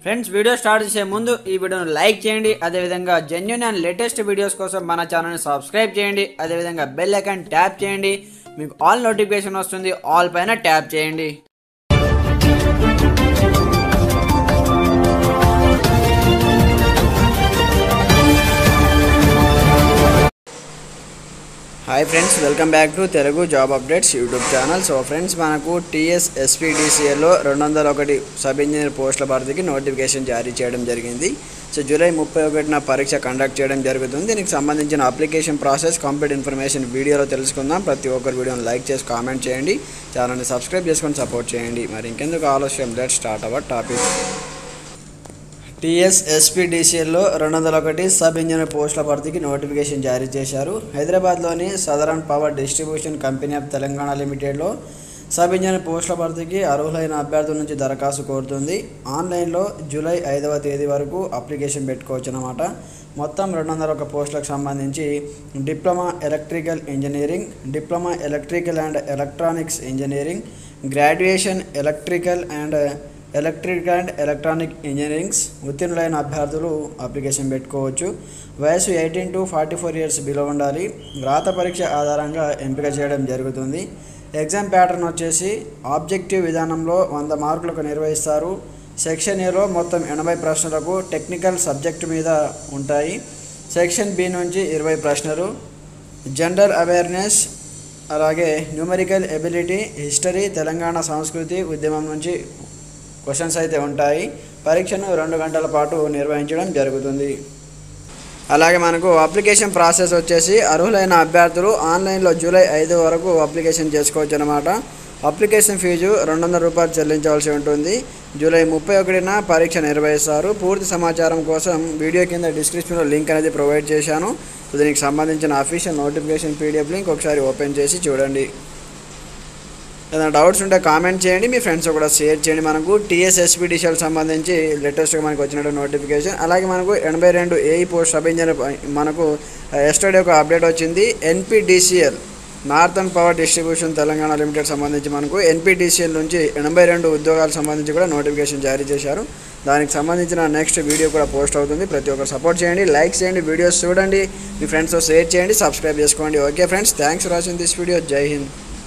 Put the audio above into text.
friends video start చేసే ముందు ఈ వీడియోను లైక్ చేయండి అదేవిధంగా జెన్యున్ అండ్ లేటెస్ట్ వీడియోస్ కోసం మన ఛానల్ని సబ్స్క్రైబ్ చేయండి అదేవిధంగా బెల్ ఐకాన్ ట్యాప్ చేయండి మీకు ఆల్ నోటిఫికేషన్ వస్తుంది ఆల్ పైన ట్యాప్ చేయండి hi friends welcome back to Telugu job updates YouTube channel so friends మనకు టీఎస్ ఎస్పీడీసీఏలో రెండు వందల ఒకటి సబ్ ఇంజనీర్ పోస్టుల భర్తీకి నోటిఫికేషన్ జారీ చేయడం జరిగింది సో జూలై ముప్పై ఒకటిన పరీక్ష కండక్ట్ చేయడం జరుగుతుంది దీనికి సంబంధించిన అప్లికేషన్ ప్రాసెస్ కంప్లీట్ ఇన్ఫర్మేషన్ వీడియోలో తెలుసుకుందాం ప్రతి ఒక్కరు వీడియోని లైక్ చేసి కామెంట్ చేయండి ఛానల్ని సబ్స్క్రైబ్ చేసుకొని సపోర్ట్ చేయండి మరి ఇంకెందుకు ఆలస్యం let start our topic TS ఎస్పీడీసీఎల్లో రెండు వందల ఒకటి సబ్ ఇంజనీర్ పోస్టుల భర్తీకి నోటిఫికేషన్ జారీ చేశారు హైదరాబాద్లోని southern power distribution company of Telangana లిమిటెడ్లో సబ్ ఇంజనీర్ పోస్టుల భర్తీకి అర్హులైన అభ్యర్థుల నుంచి దరఖాస్తు కోరుతుంది ఆన్లైన్లో జూలై ఐదవ తేదీ వరకు అప్లికేషన్ పెట్టుకోవచ్చు అనమాట మొత్తం రెండు వందల ఒక పోస్టులకు సంబంధించి diploma electrical engineering diploma electrical and electronics engineering graduation electrical and electric and electronic engineerings ఉత్తీర్ణులైన అభ్యర్థులు అప్లికేషన్ పెట్టుకోవచ్చు వయసు eighteen to forty four years below ఉండాలి రాత పరీక్ష ఆధారంగా ఎంపిక చేయడం జరుగుతుంది ఎగ్జామ్ ప్యాటర్న్ వచ్చేసి ఆబ్జెక్టివ్ విధానంలో వంద మార్కులకు నిర్వహిస్తారు సెక్షన్ ఏలో మొత్తం ఎనభై ప్రశ్నలకు టెక్నికల్ సబ్జెక్టు మీద ఉంటాయి సెక్షన్ బి నుంచి ఇరవై ప్రశ్నలు జెండర్ అవేర్నెస్ అలాగే న్యూమరికల్ ఎబిలిటీ హిస్టరీ తెలంగాణ సంస్కృతి ఉద్యమం నుంచి క్వశ్చన్స్ అయితే ఉంటాయి పరీక్షను రెండు గంటల పాటు నిర్వహించడం జరుగుతుంది అలాగే మనకు అప్లికేషన్ ప్రాసెస్ వచ్చేసి అర్హులైన అభ్యర్థులు ఆన్లైన్లో జూలై ఐదు వరకు అప్లికేషన్ చేసుకోవచ్చు అనమాట అప్లికేషన్ ఫీజు రెండు వందల రూపాయలు చెల్లించవలసి ఉంటుంది జూలై ముప్పై ఒకటిన పరీక్ష నిర్వహిస్తారు పూర్తి సమాచారం కోసం వీడియో కింద డిస్క్రిప్షన్లో లింక్ అనేది ప్రొవైడ్ చేశాను సో దీనికి సంబంధించిన అఫీషియల్ నోటిఫికేషన్ పీడిఎఫ్ లింక్ ఒకసారి ఓపెన్ చేసి చూడండి ఏదైనా డౌట్స్ ఉంటే కామెంట్ చేయండి మీ ఫ్రెండ్స్ కూడా షేర్ చేయండి మనకు టీఎస్ఎస్పీడీసీఎల్ సంబంధించి లేటెస్ట్గా మనకు వచ్చినట్టు నోటిఫికేషన్ అలాగే మనకు ఎనభై రెండు ఏఈ పోస్ట్ సబ్ ఇంజనీర్ మనకు ఎస్టర్డే ఒక అప్డేట్ వచ్చింది NPDCL northern power distribution Telangana limited సంబంధించి మనకు ఎన్పిడిసిఎల్ నుంచి ఎనభై రెండు ఉద్యోగాలకు సంబంధించి కూడా నోటిఫికేషన్ జారీ చేశారు దానికి సంబంధించిన నెక్స్ట్ వీడియో కూడా పోస్ట్ అవుతుంది ప్రతి ఒక్కరు సపోర్ట్ చేయండి లైక్ చేయండి వీడియోస్ చూడండి మీ ఫ్రెండ్స్తో షేర్ చేయండి సబ్స్క్రైబ్ చేసుకోండి okay friends thanks for watching this video Jai Hind